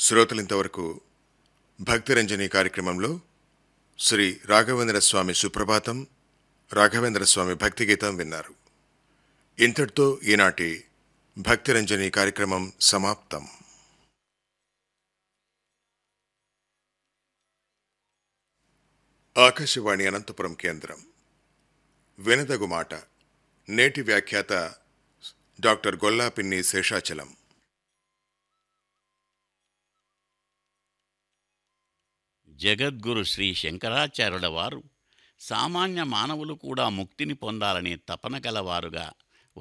శ్రోతలింతవరకు భక్తిరంజని కార్యక్రమంలో శ్రీ రాఘవేంద్ర స్వామి సుప్రభాతం రాఘవేంద్ర స్వామి భక్తి గీతం విన్నారు ఇంతటితో ఈనాటి భక్తిరంజని కార్యక్రమం సమాప్తం ఆకాశవాణి అనంతపురం కేంద్రం వినదగు మాట నేటి వ్యాఖ్యాత డాక్టర్ గొల్లాపిన్ని శేషాచలం జగద్గురు శ్రీ శంకరాచార్యుల వారు సామాన్య మానవులు కూడా ముక్తిని పొందాలనే తపన గలవారుగా